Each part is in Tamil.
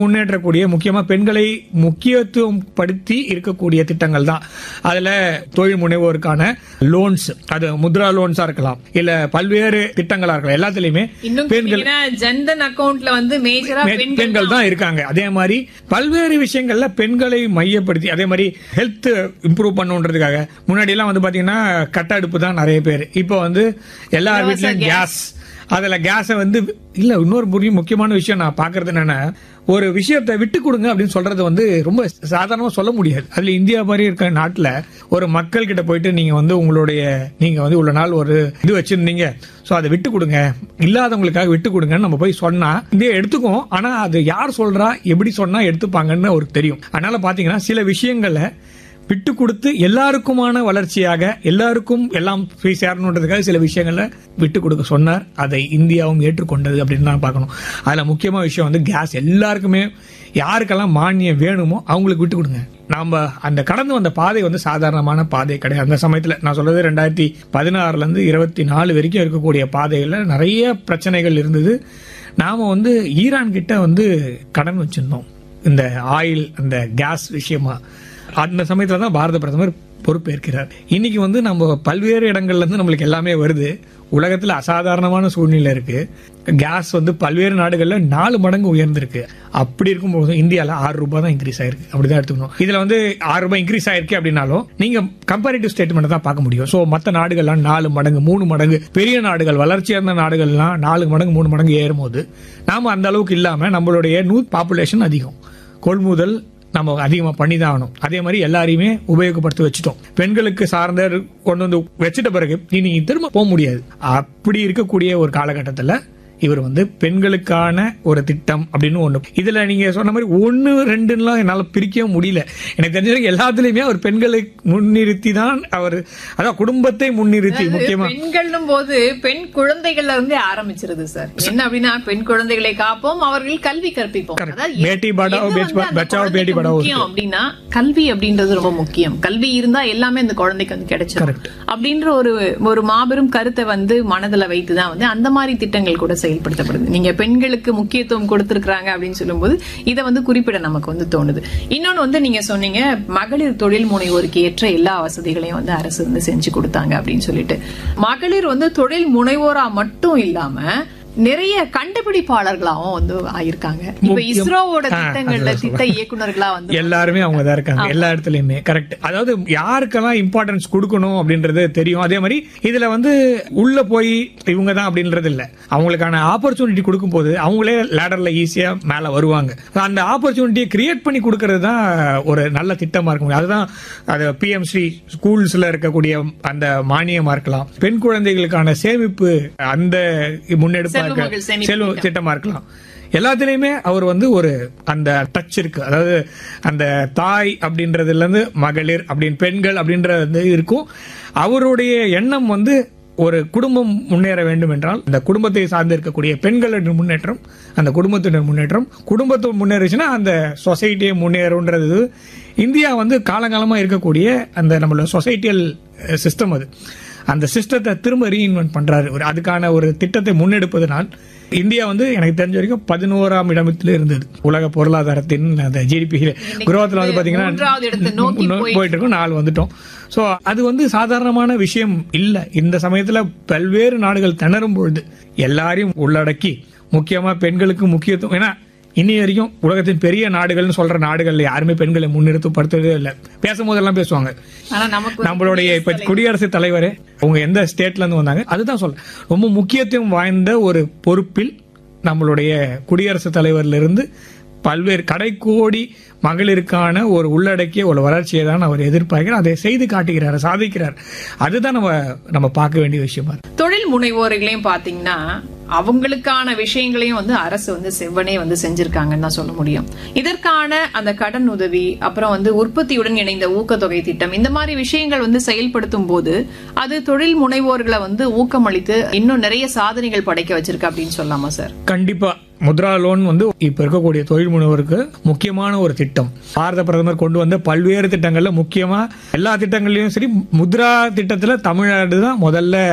முன்னேற்றக்கூடிய முக்கியமா பெண்களை முக்கியத்துவம் படுத்தி இருக்கக்கூடிய திட்டங்கள் தான் அதுல தொழில் முனைவோருக்கான லோன்ஸ் அது முத்ரா லோன்ஸா இருக்கலாம் இல்ல பல்வேறு திட்டங்களா இருக்கலாம் எல்லாத்துலயுமே இன்னும் பெண்கள் கேட்டீங்கன்னா ஜன்தன் அக்கவுண்ட்ல வந்து மேஜரா பெண்- பெண்கள் பெண்கள் தான் இருக்காங்க அதே மாதிரி பல்வேறு விஷயங்கள்ல பெண்களை மையப்படுத்தி அதே மாதிரி ஹெல்த் இம்ப்ரூவ் பண்ணுன்றதுக்காக முன்னாடி எல்லாம் வந்து பாத்தீங்கன்னா கட்ட அடுப்பு தான் நிறைய பேர் இப்போ வந்து எல்லா இலவச வீட்லயும் gas. கேஸ் அதுல கேஸை வந்து இல்ல இன்னொரு முக்கிய- முக்கியமான விஷயம் நான் பாக்குறது என்னன்னா ஒரு விஷயத்தை விட்டு கொடுங்க அப்படின்னு சொல்றது வந்து ரொம்ப சாதாரணமா சொல்ல முடியாது அதுல இந்தியா மாதிரி இருக்கிற நாட்டுல ஒரு மக்கள் கிட்ட போயிட்டு நீங்க வந்து உங்களுடைய நீங்க வந்து இவ்வளவு நாள் ஒரு இது வச்சிருந்தீங்க சோ அதை விட்டு கொடுங்க இல்லாதவங்களுக்காக விட்டு கொடுங்கன்னு நம்ம போய் சொன்னா இந்தியா எடுத்துக்கும் ஆனா அது யார் சொல்றா எப்படி சொன்னா எடுத்துப்பாங்கன்னு அவருக்கு தெரியும் அதனால பாத்தீங்கன்னா சில விஷயங்களை விட்டு கொடுத்து எல்லாருக்குமான வளர்ச்சியாக எல்லாருக்கும் எல்லாம் போய் சேரணுன்றதுக்காக சில விஷயங்களை விட்டு கொடுக்க சொன்னார் அதை இந்தியாவும் ஏற்றுக்கொண்டது அப்படின்னு தான் பார்க்கணும் அதுல முக்கியமான விஷயம் வந்து கேஸ் எல்லாருக்குமே யாருக்கெல்லாம் மானியம் வேணுமோ அவங்களுக்கு விட்டு கொடுங்க நாம அந்த கடந்து வந்த பாதை வந்து சாதாரணமான பாதை கிடையாது அந்த சமயத்துல நான் சொல்றது ரெண்டாயிரத்தி பதினாறுல இருந்து இருபத்தி நாலு வரைக்கும் இருக்கக்கூடிய பாதைகள்ல நிறைய பிரச்சனைகள் இருந்தது நாம வந்து ஈரான் கிட்ட வந்து கடன் வச்சிருந்தோம் இந்த ஆயில் அந்த கேஸ் விஷயமா அந்த சமயத்துல தான் பாரத பிரதமர் பொறுப்பேற்கிறார் இன்னைக்கு வந்து நம்ம பல்வேறு இடங்கள்ல இருந்து நம்மளுக்கு எல்லாமே வருது உலகத்துல அசாதாரணமான சூழ்நிலை இருக்கு கேஸ் வந்து பல்வேறு நாடுகள்ல நாலு மடங்கு உயர்ந்திருக்கு அப்படி இருக்கும்போது இந்தியால ஆறு ரூபாய் தான் இன்க்ரீஸ் ஆயிருக்கு அப்படிதான் எடுத்துக்கணும் இதுல வந்து ஆறு ரூபாய் இன்க்ரீஸ் ஆயிருக்கு அப்படின்னாலும் நீங்க கம்பேரிட்டிவ் ஸ்டேட்மெண்ட் தான் பார்க்க முடியும் சோ மத்த நாடுகள்லாம் நாலு மடங்கு மூணு மடங்கு பெரிய நாடுகள் வளர்ச்சி அடைந்த நாடுகள்லாம் நாலு மடங்கு மூணு மடங்கு ஏறும்போது நாம அந்த அளவுக்கு இல்லாம நம்மளுடைய நூ பாப்புலேஷன் அதிகம் கொள்முதல் நம்ம அதிகமா பண்ணி தான் ஆகணும் அதே மாதிரி எல்லாரையுமே உபயோகப்படுத்தி வச்சுட்டோம் பெண்களுக்கு சார்ந்த கொண்டு வந்து வச்சிட்ட பிறகு இனி திரும்ப போக முடியாது அப்படி இருக்கக்கூடிய ஒரு காலகட்டத்துல இவர் வந்து பெண்களுக்கான ஒரு திட்டம் அப்படின்னு ஒண்ணு இதுல நீங்க சொன்ன மாதிரி ஒன்னு ரெண்டுலாம் என்னால பிரிக்கவே முடியல எனக்கு தெரிஞ்ச வரைக்கும் எல்லாத்துலயுமே அவர் பெண்களை முன்னிறுத்தி தான் அவர் அதான் குடும்பத்தை முன்னிறுத்தி முக்கியமா பெண்களும் போது பெண் குழந்தைகள்ல இருந்தே ஆரம்பிச்சிருது சார் என்ன அப்படின்னா பெண் குழந்தைகளை காப்போம் அவர்கள் கல்வி கற்பிப்போம் Correct. அதாவது பேட்டி படாவோ, எது பேச்சு வந்து அந்த பச்சாவோ, குழந்தைக்கு பேட்டி படாவோ முக்கியம் அப்படின்னா கல்வி அப்படின்றது ரொம்ப முக்கியம் கல்வி இருந்தா எல்லாமே அந்த குழந்தைக்கு வந்து கிடைச்சிடும் Correct. அப்படின்ற ஒரு ஒரு மாபெரும் கருத்தை வந்து மனதுல வைத்துதான் வந்து அந்த மாதிரி திட்டங்கள் கூட செயல்படுத்தப்படுது நீங்க பெண்களுக்கு முக்கியத்துவம் கொடுத்திருக்காங்க அப்படின்னு சொல்லும்போது இதை வந்து குறிப்பிட நமக்கு வந்து தோணுது இன்னொன்னு வந்து நீங்க சொன்னீங்க மகளிர் தொழில் முனைவோருக்கு ஏற்ற எல்லா வசதிகளையும் வந்து அரசு வந்து செஞ்சு கொடுத்தாங்க அப்படின்னு சொல்லிட்டு மகளிர் வந்து தொழில் முனைவோரா மட்டும் இல்லாம நிறைய கண்டுபிடிப்பாளர்களாவும் வந்து ஆயிருக்காங்க இப்ப முக்கியம். இஸ்ரோவோட ஆ, திட்டங்கள்ல அதுதான் திட்ட இயக்குனர்களா வந்து எல்லாருமே அவங்க தான் இருக்காங்க எல்லா இடத்துலயுமே கரெக்ட் அதாவது யாருக்கெல்லாம் இம்பார்ட்டன்ஸ் கொடுக்கணும் அப்படின்றது தெரியும் அதே மாதிரி இதுல வந்து உள்ள போய் இவங்க தான் அப்படின்றது இல்ல அவங்களுக்கான ஆப்பர்ச்சுனிட்டி கொடுக்கும் போது அவங்களே லேடர்ல ஈஸியா மேல வருவாங்க அந்த ஆப்பர்ச்சுனிட்டியை கிரியேட் பண்ணி கொடுக்கறது தான் ஒரு நல்ல திட்டமா இருக்கும் அதுதான் அது பிஎம் ஸ்ரீ ஸ்கூல்ஸ்ல இருக்கக்கூடிய அந்த மானியமா இருக்கலாம் பெண் குழந்தைகளுக்கான சேமிப்பு அந்த முன்னெடுப்பா செல்வமகள் இருக்க சேமிப்பு செல்வ திட்டமா இருக்கலாம் எல்லாத்துலயுமே அவர் வந்து ஒரு அந்த டச் இருக்கு அதாவது அந்த தாய் அப்படின்றதுல இருந்து மகளிர் அப்படின்னு பெண்கள் அப்படின்றது வந்து இருக்கும் அவருடைய எண்ணம் வந்து ஒரு குடும்பம் முன்னேற வேண்டும் என்றால் அந்த குடும்பத்தை சார்ந்து இருக்கக்கூடிய பெண்களின் முன்னேற்றம் அந்த குடும்பத்தினர் முன்னேற்றம் குடும்பத்தை முன்னேறிச்சுன்னா அந்த சொசைட்டியை முன்னேறும்ன்றது இந்தியா வந்து காலங்காலமா இருக்கக்கூடிய அந்த நம்மளோட சொசைட்டியல் சிஸ்டம் அது அந்த சிஸ்டத்தை திரும்ப ரீஇன்வென்ட் பண்றாரு ஒரு அதுக்கான ஒரு திட்டத்தை முன்னெடுப்பதனால் இந்தியா வந்து எனக்கு தெரிஞ்ச வரைக்கும் பதினோராம் இடத்துல இருந்தது உலக பொருளாதாரத்தின் அந்த ஜிடிபி குரோத்ல வந்து பாத்தீங்கன்னா மூன்றாவது இடத்தை நோக்கி முன்னோ- போயிட்டு போயிட்டு இருக்கோம் நாலு வந்துட்டோம் சோ அது வந்து சாதாரணமான விஷயம் இல்ல இந்த சமயத்துல பல்வேறு நாடுகள் திணறும் பொழுது எல்லாரையும் உள்ளடக்கி முக்கியமா பெண்களுக்கு முக்கியத்துவம் ஏன்னா இன்னி வரைக்கும் உலகத்தின் பெரிய நாடுகள்னு சொல்ற நாடுகள்ல யாருமே பெண்களை முன்னிறுத்தப்படுத்தவே இல்லை பேசும்போதெல்லாம் பேசுவாங்க ஆனா நமக்கு வந்து நம்மளுடைய இப்ப குடியரசுத் தலைவர் அவங்க எந்த ஸ்டேட்ல இருந்து வந்தாங்க அதுதான் சொல்ல ரொம்ப முக்கியத்துவம் வாய்ந்த ஒரு பொறுப்பில் நம்மளுடைய குடியரசுத் தலைவர்ல இருந்து பல்வேறு கடைக்கோடி மகளிருக்கான ஒரு உள்ளடக்கிய ஒரு வளர்ச்சியை தான் அவர் எதிர்பார்க்கிறார் அதை செய்து காட்டுகிறார் சாதிக்கிறார் அதுதான் நம்ம நம்ம பார்க்க வேண்டிய விஷயமா இருக்கு தொழில் முனைவோர்களையும் பாத்தீங்கன்னா அவங்களுக்கான விஷயங்களையும் வந்து அரசு வந்து செவ்வனே வந்து செஞ்சிருக்காங்கன்னு தான் சொல்ல முடியும் இதற்கான அந்த கடன் உதவி அப்புறம் வந்து உற்பத்தியுடன் இணைந்த ஊக்கத்தொகை திட்டம் இந்த மாதிரி விஷயங்கள் வந்து செயல்படுத்தும் போது அது தொழில் முனைவோர்களை வந்து ஊக்கமளித்து இன்னும் நிறைய சாதனைகள் படைக்க வச்சிருக்கு அப்படின்னு சொல்லலாமா சார் கண்டிப்பா முத்ரா லோன் வந்து இப்ப இருக்கக்கூடிய தொழில் முனைவோருக்கு முக்கியமான ஒரு திட்டம் பாரத பிரதமர் கொண்டு வந்த பல்வேறு திட்டங்கள்ல முக்கியமா எல்லா திட்டங்கள்லயும் சரி முத்ரா திட்டத்துல தமிழ்நாடு தான் முதல்ல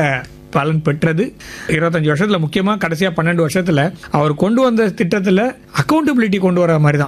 பலன் பெற்றது இருபத்தஞ்சு வருஷத்துல முக்கியமா கடைசியா பன்னெண்டு வருஷத்துல அவர் கொண்டு வந்த திட்டத்துல அக்கௌண்டபிலிட்டி கொண்டு வர மாதிரி தான்